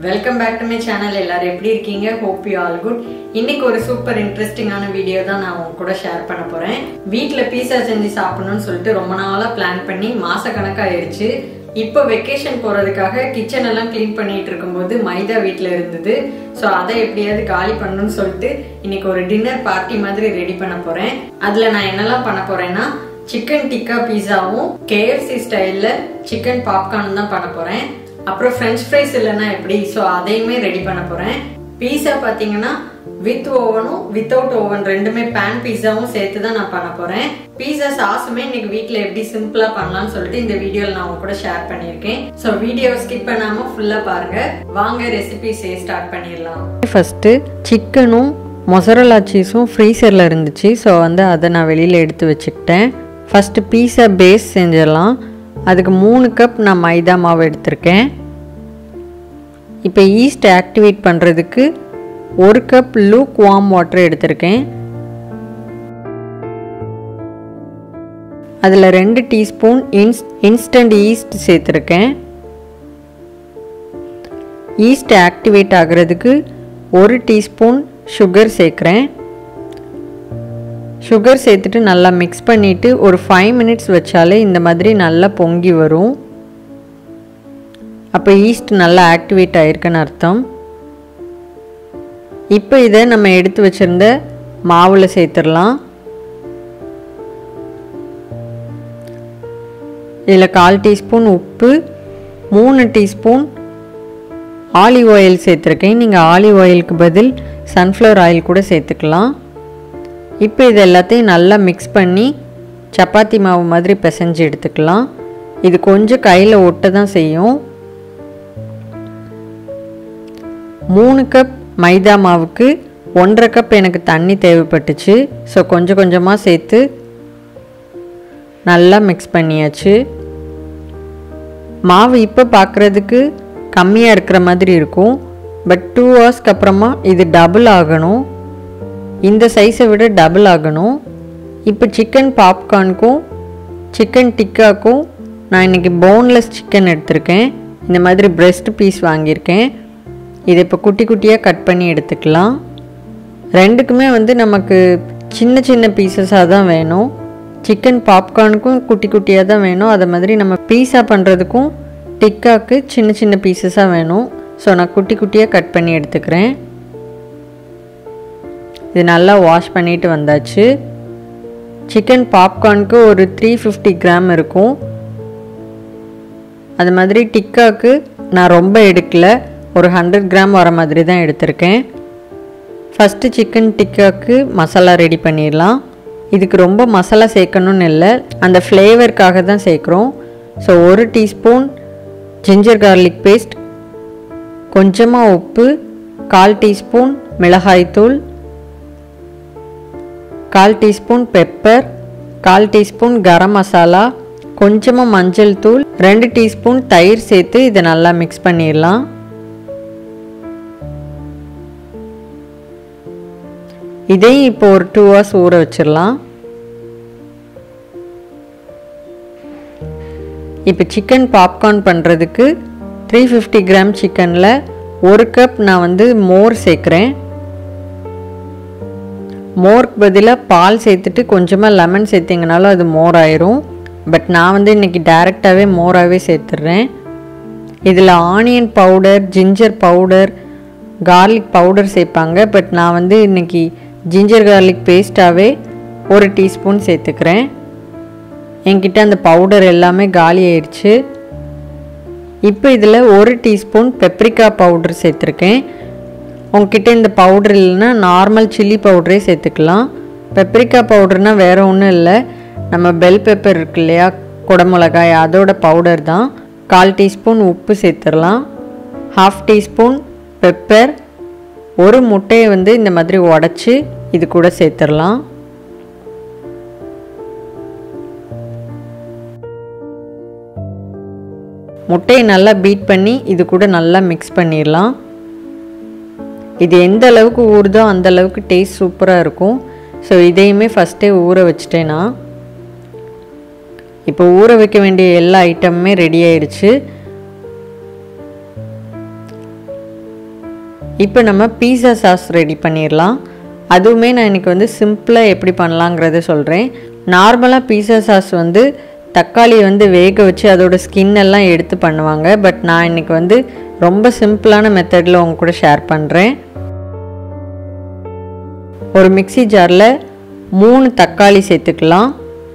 welcome back to my channel எல்லாரும் எப்படி இருக்கீங்க ஹோப் யூ ஆல் குட் இன்னைக்கு ஒரு சூப்பர் இன்ட்ரெஸ்டிங்கான வீடியோ தான் நான் உங்க கூட ஷேர் பண்ண போறேன் வீட்ல பீஸா செஞ்சு சாப்பிடணும்னு சொல்லிட்டு ரொம்ப நாளா பிளான் பண்ணி மாச கணக்காயிருச்சு இப்போ வெக்கேஷன் போறதுக்காக கிச்சன் எல்லாம் க்ளீன் பண்ணிட்டு இருக்கும்போது மைதா வீட்ல இருந்தது ஸோ அதை எப்படியாவது காலி பண்ணணும்னு சொல்லிட்டு இன்னைக்கு ஒரு டின்னர் பார்ட்டி மாதிரி ரெடி பண்ண போறேன் அதுல நான் என்னெல்லாம் பண்ண போறேன்னா சிக்கன் டிக்கா பீஸாவும் கேஎஃப்சி ஸ்டைல்ல சிக்கன் பாப்கார்ன் தான் பண்ண போறேன் அப்புறம் ஃப்ரெஞ்ச் ஃப்ரைஸ் இல்லைன்னா எப்படி ஸோ அதையுமே ரெடி பண்ண போறேன் பீஸா பார்த்தீங்கன்னா வித் ஓவனும் வித்தவுட் ஓவன் ரெண்டுமே பேன் பீஸாவும் சேர்த்து தான் நான் பண்ண போறேன் பீஸா சாஸுமே இன்னைக்கு வீட்டில் எப்படி சிம்பிளா பண்ணலாம்னு சொல்லிட்டு இந்த வீடியோவில் நான் உங்க கூட ஷேர் பண்ணியிருக்கேன் ஸோ வீடியோவை ஸ்கிப் பண்ணாம ஃபுல்லா பாருங்க வாங்க ரெசிபி செய்ய ஸ்டார்ட் பண்ணிடலாம் ஃபஸ்ட்டு சிக்கனும் மொசரலா சீஸும் ஃப்ரீசரில் இருந்துச்சு ஸோ வந்து அதை நான் வெளியில் எடுத்து வச்சுக்கிட்டேன் ஃபஸ்ட்டு பீஸா பேஸ் செஞ்சிடலாம் அதுக்கு மூணு கப் நான் மைதா மாவு எடுத்திருக்கேன் இப்போ ஈஸ்ட் ஆக்டிவேட் பண்ணுறதுக்கு ஒரு கப் லூக் வார்ம் வாட்டர் எடுத்திருக்கேன் அதில் ரெண்டு டீஸ்பூன் இன்ஸ் இன்ஸ்டன்ட் ஈஸ்ட் சேர்த்துருக்கேன் ஈஸ்ட் ஆக்டிவேட் ஆகிறதுக்கு ஒரு டீஸ்பூன் சுகர் சேர்க்குறேன் சுகர் சேர்த்துட்டு நல்லா மிக்ஸ் பண்ணிவிட்டு ஒரு ஃபைவ் மினிட்ஸ் வச்சாலே இந்த மாதிரி நல்லா பொங்கி வரும் அப்போ ஈஸ்ட் நல்லா ஆக்டிவேட் ஆயிருக்குன்னு அர்த்தம் இப்போ இதை நம்ம எடுத்து வச்சுருந்த மாவில் சேர்த்துடலாம் இதில் கால் டீஸ்பூன் உப்பு மூணு டீஸ்பூன் ஆலிவ் ஆயில் சேர்த்துருக்கேன் நீங்கள் ஆலிவ் ஆயிலுக்கு பதில் சன்ஃப்ளவர் ஆயில் கூட சேர்த்துக்கலாம் இப்போ இது எல்லாத்தையும் நல்லா மிக்ஸ் பண்ணி சப்பாத்தி மாவு மாதிரி பிசைஞ்சு எடுத்துக்கலாம் இது கொஞ்சம் கையில் ஒட்ட தான் செய்யும் மூணு கப் மைதா மாவுக்கு ஒன்றரை கப் எனக்கு தண்ணி தேவைப்பட்டுச்சு ஸோ கொஞ்சம் கொஞ்சமாக சேர்த்து நல்லா மிக்ஸ் பண்ணியாச்சு மாவு இப்போ பார்க்குறதுக்கு கம்மியாக இருக்கிற மாதிரி இருக்கும் பட் டூ ஹவர்ஸ்க்கு அப்புறமா இது டபுள் ஆகணும் இந்த சைஸை விட டபுள் ஆகணும் இப்போ சிக்கன் பாப்கார்னுக்கும் சிக்கன் டிக்காக்கும் நான் இன்றைக்கி போன்லெஸ் சிக்கன் எடுத்திருக்கேன் இந்த மாதிரி பிரெஸ்ட் பீஸ் வாங்கியிருக்கேன் இதை இப்போ குட்டி குட்டியாக கட் பண்ணி எடுத்துக்கலாம் ரெண்டுக்குமே வந்து நமக்கு சின்ன சின்ன பீசஸாக தான் வேணும் சிக்கன் பாப்கார்னுக்கும் குட்டி குட்டியாக தான் வேணும் அதை மாதிரி நம்ம பீஸா பண்ணுறதுக்கும் டிக்காக்கு சின்ன சின்ன பீசஸாக வேணும் ஸோ நான் குட்டி குட்டியாக கட் பண்ணி எடுத்துக்கிறேன் இது நல்லா வாஷ் பண்ணிட்டு வந்தாச்சு சிக்கன் பாப்கார்னுக்கு ஒரு த்ரீ ஃபிஃப்டி கிராம் இருக்கும் அது மாதிரி டிக்காக்கு நான் ரொம்ப எடுக்கல ஒரு ஹண்ட்ரட் கிராம் வர மாதிரி தான் எடுத்திருக்கேன் ஃபஸ்ட்டு சிக்கன் டிக்காக்கு மசாலா ரெடி பண்ணிடலாம் இதுக்கு ரொம்ப மசாலா சேர்க்கணும்னு இல்லை அந்த ஃப்ளேவருக்காக தான் சேர்க்குறோம் ஸோ ஒரு டீஸ்பூன் ஜிஞ்சர் கார்லிக் பேஸ்ட் கொஞ்சமாக உப்பு கால் டீஸ்பூன் மிளகாய்த்தூள் கால் டீஸ்பூன் பெப்பர் கால் டீஸ்பூன் கரம் மசாலா கொஞ்சமாக மஞ்சள் தூள் ரெண்டு டீஸ்பூன் தயிர் சேர்த்து இதை நல்லா மிக்ஸ் பண்ணிடலாம் இதையும் இப்போ ஒரு டூ ஹவர்ஸ் ஊற வச்சிடலாம் இப்போ சிக்கன் பாப்கார்ன் பண்ணுறதுக்கு த்ரீ ஃபிஃப்டி கிராம் சிக்கனில் ஒரு கப் நான் வந்து மோர் சேர்க்குறேன் மோருக்கு பதிலாக பால் சேர்த்துட்டு கொஞ்சமாக லெமன் சேர்த்திங்கனாலும் அது மோர் ஆயிரும் பட் நான் வந்து இன்றைக்கி டேரெக்டாகவே மோராகவே சேர்த்துட்றேன் இதில் onion powder ginger powder garlic powder சேர்ப்பாங்க பட் நான் வந்து இன்றைக்கி ஜிஞ்சர் கார்லிக் பேஸ்ட்டாகவே ஒரு டீஸ்பூன் சேர்த்துக்கிறேன் என்கிட்ட அந்த பவுடர் எல்லாமே காலி ஆயிடுச்சு இப்போ இதில் ஒரு டீஸ்பூன் பெப்ரிக்கா பவுடர் சேர்த்துருக்கேன் உங்ககிட்ட இந்த பவுடர் இல்லைன்னா நார்மல் சில்லி பவுடரே சேர்த்துக்கலாம் பெப்ரிக்கா பவுடர்னால் வேறு ஒன்றும் இல்லை நம்ம பெல் பெப்பர் இருக்கு இல்லையா குடமிளகாய் அதோட பவுடர் தான் கால் டீஸ்பூன் உப்பு சேர்த்துடலாம் ஹாஃப் டீஸ்பூன் பெப்பர் ஒரு முட்டையை வந்து இந்த மாதிரி உடச்சி இது கூட சேர்த்துடலாம் முட்டையை நல்லா பீட் பண்ணி இது கூட நல்லா மிக்ஸ் பண்ணிடலாம் இது எந்த அளவுக்கு ஊறுதோ அந்த அளவுக்கு டேஸ்ட் சூப்பராக இருக்கும் ஸோ இதையுமே ஃபஸ்ட்டே ஊற வச்சுட்டேன்னா இப்போ ஊற வைக்க வேண்டிய எல்லா ஐட்டமுமே ரெடி ஆயிடுச்சு இப்போ நம்ம பீஸா சாஸ் ரெடி பண்ணிடலாம் அதுவுமே நான் இன்றைக்கி வந்து சிம்பிளாக எப்படி பண்ணலாங்கிறத சொல்கிறேன் நார்மலாக பீஸா சாஸ் வந்து தக்காளி வந்து வேக வச்சு அதோட ஸ்கின் எல்லாம் எடுத்து பண்ணுவாங்க பட் நான் இன்றைக்கி வந்து ரொம்ப சிம்பிளான மெத்தடில் உங்க கூட ஷேர் பண்ணுறேன் ஒரு மிக்ஸி ஜாரில் மூணு தக்காளி சேர்த்துக்கலாம்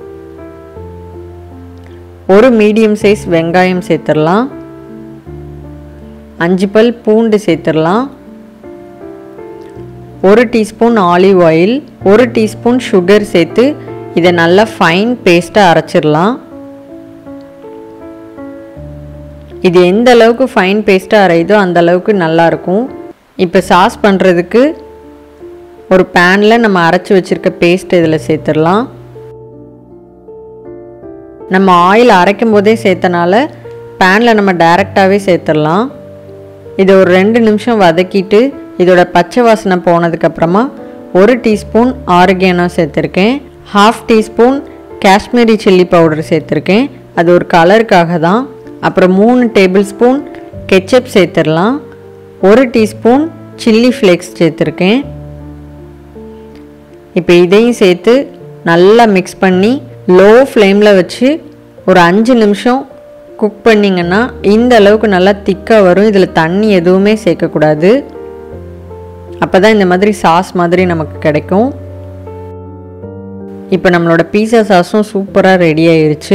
ஒரு மீடியம் சைஸ் வெங்காயம் சேர்த்துடலாம் அஞ்சு பல் பூண்டு சேர்த்துடலாம் ஒரு டீஸ்பூன் ஆலிவ் ஆயில் ஒரு டீஸ்பூன் சுகர் சேர்த்து இதை நல்லா ஃபைன் பேஸ்ட்டாக அரைச்சிடலாம் இது எந்த அளவுக்கு ஃபைன் பேஸ்ட்டாக அரையுதோ அந்த அளவுக்கு நல்லாயிருக்கும் இப்போ சாஸ் பண்ணுறதுக்கு ஒரு பேனில் நம்ம அரைச்சி வச்சுருக்க பேஸ்ட் இதில் சேர்த்துடலாம் நம்ம ஆயில் அரைக்கும் போதே சேர்த்தனால பேனில் நம்ம டைரெக்டாகவே சேர்த்துடலாம் இதை ஒரு ரெண்டு நிமிஷம் வதக்கிட்டு இதோட பச்சை வாசனை போனதுக்கப்புறமா ஒரு டீஸ்பூன் ஆரோக்கியானோ சேர்த்துருக்கேன் half teaspoon Kashmiri chilli powder சேர்த்துருக்கேன் அது ஒரு கலருக்காக தான் அப்புறம் மூணு டேபிள் ஸ்பூன் கெச்சப் சேர்த்துடலாம் ஒரு டீஸ்பூன் சில்லி ஃப்ளேக்ஸ் சேர்த்துருக்கேன் இப்போ இதையும் சேர்த்து நல்லா மிக்ஸ் பண்ணி லோ ஃப்ளேமில் வச்சு ஒரு அஞ்சு நிமிஷம் குக் பண்ணிங்கன்னா இந்த அளவுக்கு நல்லா திக்காக வரும் இதில் தண்ணி எதுவுமே சேர்க்கக்கூடாது அப்போ தான் இந்த மாதிரி சாஸ் மாதிரி நமக்கு கிடைக்கும் இப்போ நம்மளோட பீஸா சாஸும் சூப்பராக ரெடி ஆயிருச்சு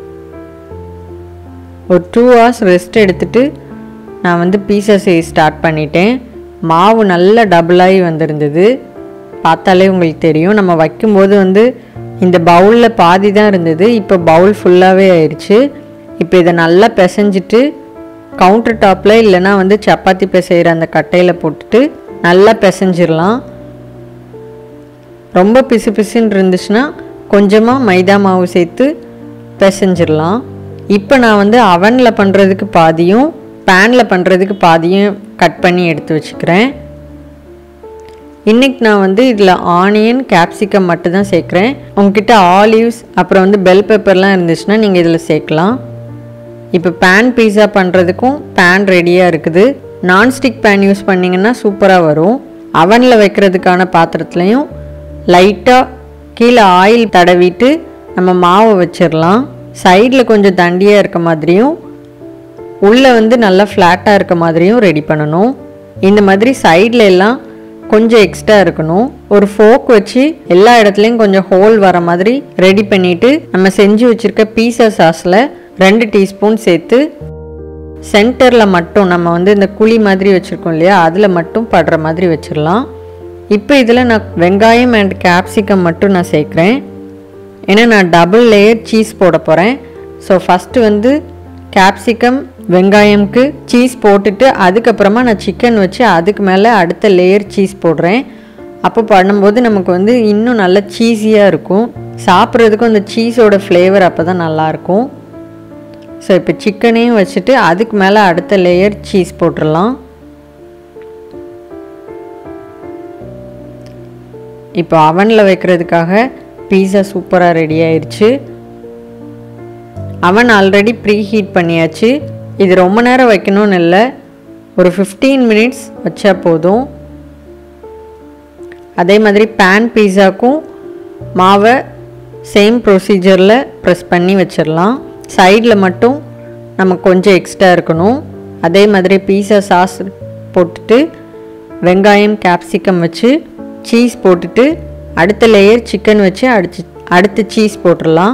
ஒரு டூ ஹவர்ஸ் ரெஸ்ட் எடுத்துட்டு நான் வந்து பீஸா செய்ய ஸ்டார்ட் பண்ணிட்டேன் மாவு நல்லா டபுளாகி வந்திருந்தது பார்த்தாலே உங்களுக்கு தெரியும் நம்ம வைக்கும்போது வந்து இந்த பவுலில் பாதி தான் இருந்தது இப்போ பவுல் ஃபுல்லாகவே ஆயிடுச்சு இப்போ இதை நல்லா பிசைஞ்சிட்டு கவுண்டர் டாப்பில் இல்லைன்னா வந்து சப்பாத்தி பிசைகிற அந்த கட்டையில் போட்டுட்டு நல்லா பிசைஞ்சிடலாம் ரொம்ப பிசு பிசுன்னு இருந்துச்சுன்னா கொஞ்சமாக மைதா மாவு சேர்த்து பிசைஞ்சிடலாம் இப்போ நான் வந்து அவனில் பண்ணுறதுக்கு பாதியும் பேனில் பண்ணுறதுக்கு பாதியும் கட் பண்ணி எடுத்து வச்சுக்கிறேன் இன்றைக்கி நான் வந்து இதில் ஆனியன் கேப்சிகம் மட்டும் தான் சேர்க்குறேன் உங்ககிட்ட ஆலிவ்ஸ் அப்புறம் வந்து பெல் பெப்பர்லாம் இருந்துச்சுன்னா நீங்கள் இதில் சேர்க்கலாம் இப்போ பேன் பீஸா பண்ணுறதுக்கும் பேன் ரெடியாக இருக்குது நான்ஸ்டிக் பேன் யூஸ் பண்ணிங்கன்னா சூப்பராக வரும் அவனில் வைக்கிறதுக்கான பாத்திரத்துலையும் லைட்டாக கீழே ஆயில் தடவிட்டு நம்ம மாவை வச்சிடலாம் சைடில் கொஞ்சம் தண்டியாக இருக்க மாதிரியும் உள்ளே வந்து நல்லா ஃப்ளாட்டாக இருக்க மாதிரியும் ரெடி பண்ணணும் இந்த மாதிரி சைடில் எல்லாம் கொஞ்சம் எக்ஸ்ட்ரா இருக்கணும் ஒரு ஃபோக் வச்சு எல்லா இடத்துலையும் கொஞ்சம் ஹோல் வர மாதிரி ரெடி பண்ணிட்டு நம்ம செஞ்சு வச்சிருக்க பீஸா சாஸில் ரெண்டு டீஸ்பூன் சேர்த்து சென்டரில் மட்டும் நம்ம வந்து இந்த குழி மாதிரி வச்சுருக்கோம் இல்லையா அதில் மட்டும் படுற மாதிரி வச்சிடலாம் இப்போ இதில் நான் வெங்காயம் அண்ட் கேப்சிகம் மட்டும் நான் சேர்க்குறேன் ஏன்னா நான் டபுள் லேயர் சீஸ் போட போகிறேன் ஸோ ஃபஸ்ட்டு வந்து கேப்சிகம் வெங்காயம்க்கு சீஸ் போட்டுட்டு அதுக்கப்புறமா நான் சிக்கன் வச்சு அதுக்கு மேலே அடுத்த லேயர் சீஸ் போடுறேன் அப்போ பண்ணும்போது நமக்கு வந்து இன்னும் நல்லா சீஸியாக இருக்கும் சாப்பிட்றதுக்கும் அந்த சீஸோட ஃப்ளேவர் அப்போ தான் நல்லாயிருக்கும் ஸோ இப்போ சிக்கனையும் வச்சுட்டு அதுக்கு மேலே அடுத்த லேயர் சீஸ் போட்டுடலாம் இப்போ அவனில் வைக்கிறதுக்காக பீஸா சூப்பராக ரெடி ஆயிடுச்சு அவன் ஆல்ரெடி ப்ரீ ஹீட் பண்ணியாச்சு இது ரொம்ப நேரம் வைக்கணும்னு இல்லை ஒரு ஃபிஃப்டீன் மினிட்ஸ் வச்சா போதும் அதே மாதிரி பேன் பீஸாக்கும் மாவை சேம் ப்ரொசீஜரில் ப்ரெஸ் பண்ணி வச்சிடலாம் சைடில் மட்டும் நமக்கு கொஞ்சம் எக்ஸ்ட்ரா இருக்கணும் அதே மாதிரி பீஸா சாஸ் போட்டுட்டு வெங்காயம் கேப்சிகம் வச்சு சீஸ் போட்டுட்டு அடுத்த லேயர் சிக்கன் வச்சு அடிச்சு அடுத்து சீஸ் போட்டுடலாம்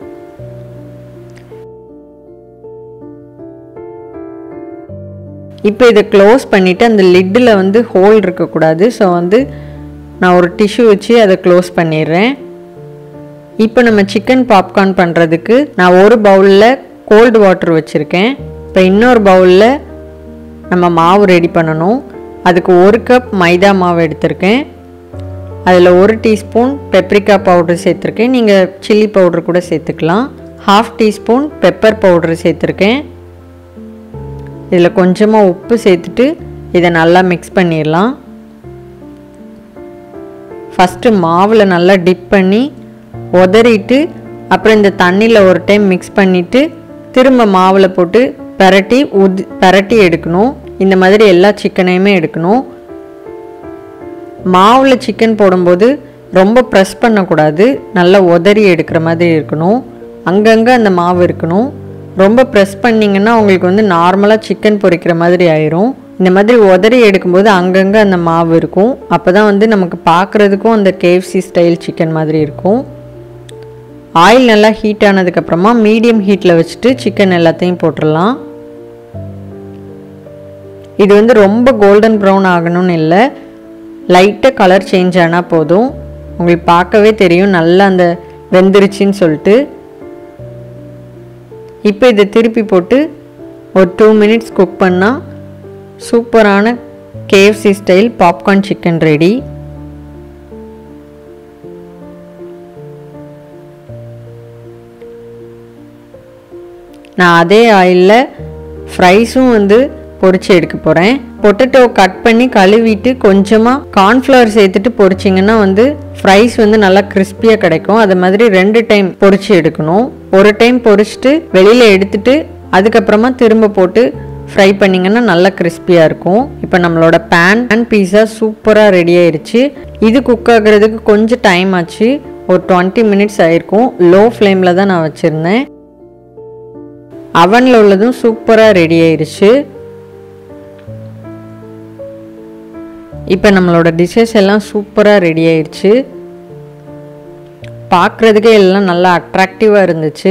இப்போ இதை க்ளோஸ் பண்ணிவிட்டு அந்த லிட்டில் வந்து ஹோல் இருக்கக்கூடாது ஸோ வந்து நான் ஒரு டிஷ்யூ வச்சு அதை க்ளோஸ் பண்ணிடுறேன் இப்போ நம்ம சிக்கன் பாப்கார்ன் பண்ணுறதுக்கு நான் ஒரு பவுலில் கோல்டு வாட்டர் வச்சுருக்கேன் இப்போ இன்னொரு பவுலில் நம்ம மாவு ரெடி பண்ணணும் அதுக்கு ஒரு கப் மைதா மாவு எடுத்திருக்கேன் அதில் ஒரு டீஸ்பூன் பெப்ரிக்கா பவுடர் சேர்த்துருக்கேன் நீங்கள் சில்லி பவுடர் கூட சேர்த்துக்கலாம் ஹாஃப் டீஸ்பூன் பெப்பர் பவுடர் சேர்த்துருக்கேன் இதில் கொஞ்சமாக உப்பு சேர்த்துட்டு இதை நல்லா மிக்ஸ் பண்ணிடலாம் ஃபஸ்ட்டு மாவில் நல்லா டிப் பண்ணி உதறிட்டு அப்புறம் இந்த தண்ணியில் ஒரு டைம் மிக்ஸ் பண்ணிவிட்டு திரும்ப மாவில் போட்டு பரட்டி உது பரட்டி எடுக்கணும் இந்த மாதிரி எல்லா சிக்கனையுமே எடுக்கணும் மாவில் சிக்கன் போடும்போது ரொம்ப ப்ரெஸ் பண்ணக்கூடாது நல்லா உதறி எடுக்கிற மாதிரி இருக்கணும் அங்கங்கே அந்த மாவு இருக்கணும் ரொம்ப ப்ரெஸ் பண்ணிங்கன்னா உங்களுக்கு வந்து நார்மலாக சிக்கன் பொரிக்கிற மாதிரி ஆயிரும் இந்த மாதிரி உதறி எடுக்கும்போது அங்கங்கே அந்த மாவு இருக்கும் அப்போ தான் வந்து நமக்கு பார்க்குறதுக்கும் அந்த கேஎஃப்சி ஸ்டைல் சிக்கன் மாதிரி இருக்கும் ஆயில் நல்லா ஹீட் ஆனதுக்கப்புறமா மீடியம் ஹீட்டில் வச்சுட்டு சிக்கன் எல்லாத்தையும் போட்டுடலாம் இது வந்து ரொம்ப கோல்டன் ப்ரௌன் ஆகணும்னு இல்லை லைட்டாக கலர் சேஞ்ச் ஆனால் போதும் உங்களுக்கு பார்க்கவே தெரியும் நல்லா அந்த வெந்துருச்சுன்னு சொல்லிட்டு இப்போ இதை திருப்பி போட்டு ஒரு டூ மினிட்ஸ் குக் பண்ணால் சூப்பரான KFC style popcorn chicken ready நான் அதே ஆயிலில் ஃப்ரைஸும் வந்து பொரிச்சு எடுக்க போகிறேன் பொட்டேட்டோ கட் பண்ணி கழுவிட்டு கொஞ்சமாக கார்ன்ஃப்ளவர் சேர்த்துட்டு பொரிச்சிங்கன்னா வந்து ஃப்ரைஸ் வந்து நல்லா கிறிஸ்பியாக கிடைக்கும் அது மாதிரி ரெண்டு டைம் பொரிச்சு எடுக்கணும் ஒரு டைம் பொரிச்சிட்டு வெளியில் எடுத்துட்டு அதுக்கப்புறமா திரும்ப போட்டு ஃப்ரை பண்ணிங்கன்னா நல்லா கிறிஸ்பியாக இருக்கும் இப்போ நம்மளோட பேன் பேன் பீஸா சூப்பராக ரெடி ஆயிருச்சு இது குக் ஆகுறதுக்கு கொஞ்சம் டைம் ஆச்சு ஒரு டுவெண்ட்டி மினிட்ஸ் ஆயிருக்கும் லோ ஃப்ளேமில் தான் நான் வச்சுருந்தேன் அவனில் உள்ளதும் சூப்பராக ரெடி ஆயிருச்சு இப்போ நம்மளோட டிஷ்ஷஸ் எல்லாம் சூப்பராக ரெடி ஆயிடுச்சு பார்க்குறதுக்கே எல்லாம் நல்லா அட்ராக்டிவாக இருந்துச்சு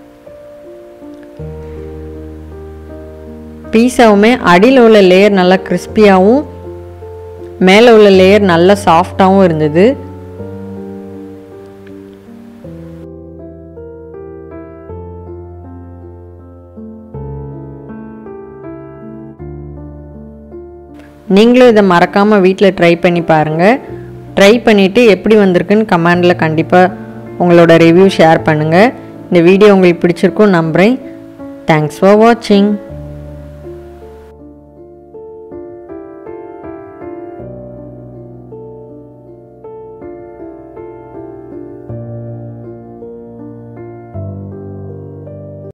பீஸாவுமே அடியில் உள்ள லேயர் நல்லா கிறிஸ்பியாகவும் மேலே உள்ள லேயர் நல்லா சாஃப்டாகவும் இருந்தது நீங்களும் இதை மறக்காமல் வீட்டில் ட்ரை பண்ணி பாருங்கள் ட்ரை பண்ணிவிட்டு எப்படி வந்திருக்குன்னு கமெண்டில் கண்டிப்பாக உங்களோட ரிவ்யூ ஷேர் பண்ணுங்கள் இந்த வீடியோ உங்களுக்கு பிடிச்சிருக்கும் நம்புகிறேன் தேங்க்ஸ் ஃபார் வாட்சிங்